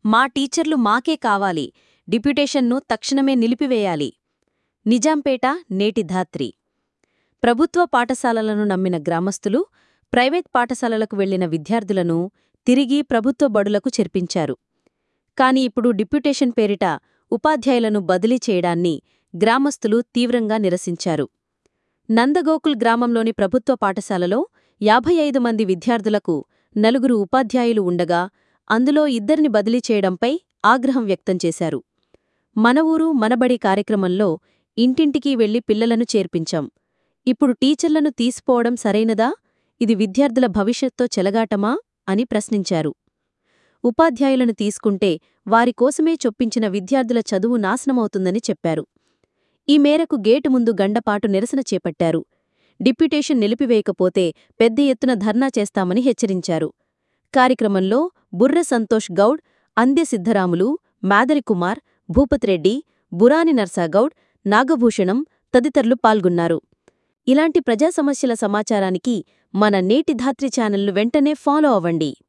మా టీచర్లు మాకే కావాలి డిప్యుటేషన్ను తక్షణమే నిలిపివేయాలి నిజాంపేట నేటి ధాత్రి ప్రభుత్వ పాఠశాలలను నమ్మిన గ్రామస్తులు ప్రైవేట్ పాఠశాలలకు వెళ్లిన విద్యార్థులను తిరిగి ప్రభుత్వ బడులకు చేర్పించారు కాని ఇప్పుడు డిప్యుటేషన్ పేరిట ఉపాధ్యాయులను బదిలీ చేయడాన్ని గ్రామస్తులు తీవ్రంగా నిరసించారు నందగోకుల్ గ్రామంలోని ప్రభుత్వ పాఠశాలలో యాభై ఐదు మంది విద్యార్థులకు నలుగురు ఉపాధ్యాయులు ఉండగా అందులో ఇద్దరిని బదిలీ చేయడంపై ఆగ్రహం వ్యక్తం చేశారు మన ఊరు మనబడి కార్యక్రమంలో ఇంటింటికీ వెళ్లి పిల్లలను చేర్పించాం ఇప్పుడు టీచర్లను తీసిపోవడం సరైనదా ఇది విద్యార్థుల భవిష్యత్తో చెలగాటమా అని ప్రశ్నించారు ఉపాధ్యాయులను తీసుకుంటే వారి కోసమే చొప్పించిన విద్యార్థుల చదువు నాశనమవుతుందని చెప్పారు ఈ మేరకు గేటు ముందు గండపాటు నిరసన చేపట్టారు డిప్యుటేషన్ నిలిపివేయకపోతే పెద్ద ఎత్తున ధర్నా చేస్తామని హెచ్చరించారు కార్యక్రమంలో బుర్ర సంతోష్ గౌడ్ అంద్య సిద్ధరాములు మాదరి కుమార్ భూపతిరెడ్డి బురాని నర్సాగౌడ్ నాగభూషణం తదితరులు పాల్గొన్నారు ఇలాంటి ప్రజా సమస్యల సమాచారానికి మన నేటి ధాత్రి ఛానల్ను వెంటనే ఫాలో అవ్వండి